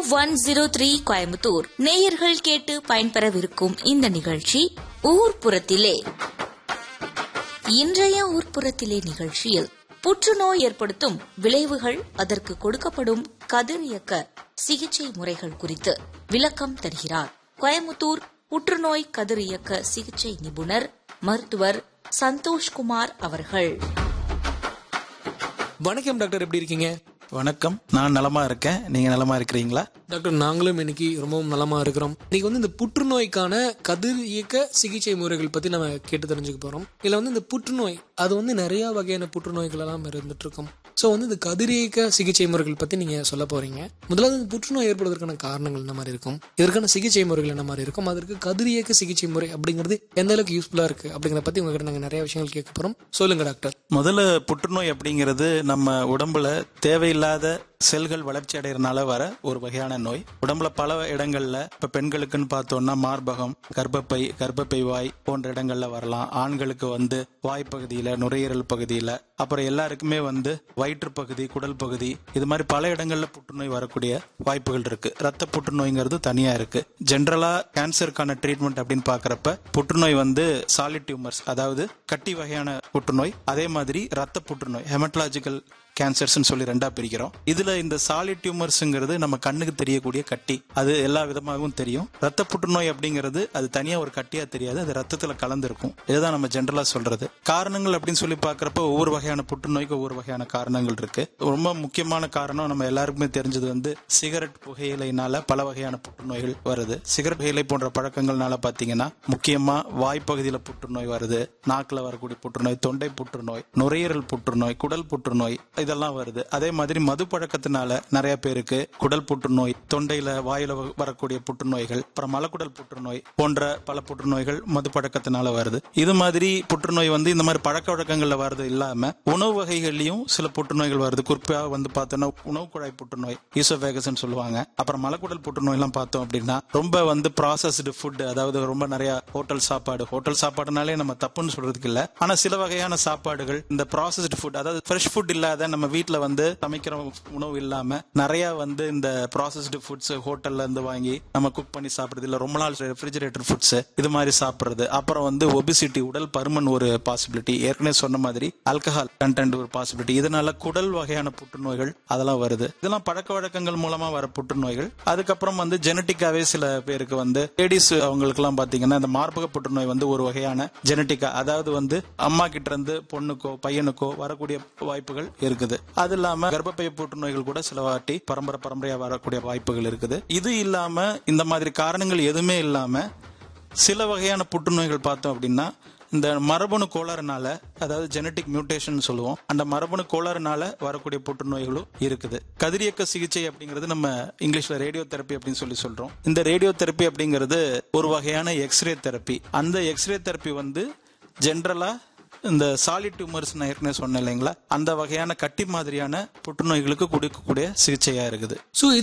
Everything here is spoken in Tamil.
ஒன் ஜீரோ த்ரீ கோயம்புத்தூர் நேயர்கள் கேட்டு பயன்பெறவிருக்கும் இந்த நிகழ்ச்சி ஊர்ப்புறத்திலே இன்றைய ஊர்ப்புறத்திலே நிகழ்ச்சியில் புற்றுநோய் ஏற்படுத்தும் விளைவுகள் அதற்கு கொடுக்கப்படும் கதிரியக்க சிகிச்சை முறைகள் குறித்து விளக்கம் தருகிறார் கோயம்புத்தூர் புற்றுநோய் கதிரியக்க சிகிச்சை நிபுணர் மருத்துவர் சந்தோஷ்குமார் அவர்கள் வணக்கம் டாக்டர் எப்படி இருக்கீங்க வணக்கம் நான் நலமா இருக்கேன் நீங்க நலமா இருக்கிறீங்களா டாக்டர் நாங்களும் இன்னைக்கு ரொம்பவும் நலமா இருக்கிறோம் இன்னைக்கு வந்து இந்த புற்றுநோய்க்கான கதிர் இயக்க சிகிச்சை முறைகள் பத்தி நம்ம கேட்டு தெரிஞ்சுக்க போறோம் இதுல வந்து இந்த புற்றுநோய் அது வந்து நிறைய வகையான புற்றுநோய்கள் எல்லாம் இருந்துட்டு இருக்கும் ஸோ வந்து இந்த கதிரியக்க சிகிச்சை முறைகள் பத்தி நீங்க சொல்ல போறீங்க முதலாவது இந்த புற்றுநோய் ஏற்படுவதற்கான காரணங்கள் என்ன மாதிரி இருக்கும் இதற்கான சிகிச்சை முறைகள் என்ன மாதிரி இருக்கும் அதற்கு கதிரியக்க சிகிச்சை முறை அப்படிங்கிறது எந்த அளவுக்கு யூஸ்ஃபுல்லா இருக்கு அப்படிங்கிறத பத்தி உங்ககிட்ட நாங்க நிறைய விஷயங்கள் கேட்க போறோம் சொல்லுங்க டாக்டர் முதல்ல புற்றுநோய் அப்படிங்கிறது நம்ம உடம்புல தேவையில்லாத செல்கள் வளர்ச்சி அடைகிறனால வர ஒரு வகையான நோய் உடம்புல பல இடங்கள்ல இப்ப பெண்களுக்குன்னு பார்த்தோம்னா மார்பகம் கர்ப்பப்பை கர்ப்பப்பை வாய் போன்ற இடங்கள்ல வரலாம் ஆண்களுக்கு வந்து வாய்ப்பகுதியில நுரையீரல் பகுதியில அப்புறம் எல்லாருக்குமே வந்து வயிற்று பகுதி குடல் பகுதி இது மாதிரி பல இடங்கள்ல புற்றுநோய் வரக்கூடிய வாய்ப்புகள் இருக்கு ரத்த புற்றுநோய்ங்கிறது தனியா இருக்கு ஜென்ரலா கேன்சருக்கான ட்ரீட்மெண்ட் அப்படின்னு பாக்குறப்ப புற்றுநோய் வந்து சாலிட் டியூமர்ஸ் அதாவது கட்டி வகையான புற்றுநோய் அதே மாதிரி ரத்த புற்றுநோய் ஹெமட்டாலஜிக்கல் கேன்சர்ஸ்னு சொல்லி ரெண்டா பிரிக்கிறோம் இதுல இந்த சாலிட் டியூமர்ஸ்ங்கிறது நம்ம கண்ணுக்கு தெரியக்கூடிய கட்டி அது எல்லா விதமாகவும் தெரியும் ரத்த புற்றுநோய் அப்படிங்கிறது அது தனியா ஒரு கட்டியா தெரியாது அது ரத்தத்துல கலந்துருக்கும் இதுதான் நம்ம ஜென்ரலா சொல்றது காரணங்கள் அப்படின்னு சொல்லி பாக்குறப்ப ஒவ்வொரு வகையான புற்றுநோய்க்கு ஒவ்வொரு வகையான காரணங்கள் இருக்கு ரொம்ப முக்கியமான காரணம் நம்ம எல்லாருக்குமே தெரிஞ்சது வந்து சிகரெட் புகையிலைனால பல வகையான புற்றுநோய்கள் வருது சிகரெட் புகையிலை போன்ற பழக்கங்கள்னால பாத்தீங்கன்னா முக்கியமா வாய்ப்பகுதியில புற்றுநோய் வருது நாக்குல வரக்கூடிய புற்றுநோய் தொண்டை புற்றுநோய் நுரையீரல் புற்றுநோய் குடல் புற்றுநோய் இதெல்லாம் வருது அதே மாதிரி மது பழக்கத்தினால நிறைய பேருக்கு குடல் புற்றுநோய் தொண்டையில வாயில வ- வரக்கூடிய புற்றுநோய்கள் அப்புறம் மலக்குடல் புற்றுநோய் போன்ற பல புற்றுநோய்கள் மது பழக்கத்தினால வருது இது மாதிரி புற்றுநோய் வந்து இந்த மாதிரி பழக்க வழக்கங்கள்ல வருது இல்லாம உணவு வகைகள்லயும் சில புற்றுநோய்கள் வருது குறிப்பா வந்து பார்த்தோம்னா உணவு குழாய் புற்றுநோய் ஈசோவேகஸ்ன்னு சொல்லுவாங்க அப்புறம் மலக்குடல் புற்றுநோய் எல்லாம் பார்த்தோம் அப்படின்னா ரொம்ப வந்து ப்ராசஸ்டு ஃபுட் அதாவது ரொம்ப நிறைய ஹோட்டல் சாப்பாடு ஹோட்டல் சாப்பாடுனாலே நம்ம தப்புன்னு சொல்றதுக்கு இல்ல ஆனா சில வகையான சாப்பாடுகள் இந்த ப்ராசஸ்டு ஃபுட் அதாவது ஃப்ரெஷ் ஃபுட் இல்லாத நம்ம வீட்ல வந்து சமைக்கிற உணவு இல்லாம நிறைய வந்து இந்த ப்ராசஸ்டு ஃபுட்ஸ் ஹோட்டல்ல இருந்து வாங்கி நம்ம குக் பண்ணி சாப்பிடுறது இல்ல ரொம்ப நாள் ரெஃப்ரிஜரேட்டர் ஃபுட்ஸ் இது மாதிரி சாப்பிடுறது அப்புறம் வந்து ஒபிசிட்டி உடல் பருமன் ஒரு பாசிபிலிட்டி ஏற்கனவே சொன்ன மாதிரி ஆல்கஹால் கண்டென்ட் ஒரு பாசிபிலிட்டி இதனால குடல் வகையான புற்றுநோய்கள் அதெல்லாம் வருது இதெல்லாம் பழக்க வழக்கங்கள் மூலமா வர புற்றுநோய்கள் அதுக்கப்புறம் வந்து ஜெனட்டிக்காவே சில பேருக்கு வந்து லேடிஸ் அவங்களுக்கு எல்லாம் பாத்தீங்கன்னா இந்த மார்பக புற்றுநோய் வந்து ஒரு வகையான ஜெனட்டிக்கா அதாவது வந்து அம்மா கிட்ட இருந்து பொண்ணுக்கோ பையனுக்கோ வரக்கூடிய வாய்ப்புகள் இருக்குது அது இல்லாம கர்ப்பப்பை புற்றுநோய்கள் கூட சில வாட்டி பரம்பரை பரம்பரையா வரக்கூடிய வாய்ப்புகள் இருக்குது இது இல்லாம இந்த மாதிரி காரணங்கள் எதுவுமே இல்லாம சில வகையான புற்றுநோய்கள் பார்த்தோம் அப்படின்னா இந்த மரபணு கோளாறுனால அதாவது ஜெனட்டிக் மியூட்டேஷன் சொல்லுவோம் அந்த மரபணு கோளாறுனால வரக்கூடிய புற்றுநோய்களும் இருக்குது கதிரியக்க சிகிச்சை அப்படிங்கிறது நம்ம இங்கிலீஷ்ல ரேடியோ தெரப்பி அப்படின்னு சொல்லி சொல்றோம் இந்த ரேடியோ தெரப்பி அப்படிங்கிறது ஒரு வகையான எக்ஸ்ரே தெரப்பி அந்த எக்ஸ்ரே தெரப்பி வந்து ஜென்ரலா இந்த சாலிட் டியூமர்ஸ் நான் ஏற்கனவே சொன்னேன் இல்லைங்களா அந்த வகையான கட்டி மாதிரியான புற்றுநோய்களுக்கு கொடுக்கக்கூடிய சிகிச்சையா இருக்குது ஸோ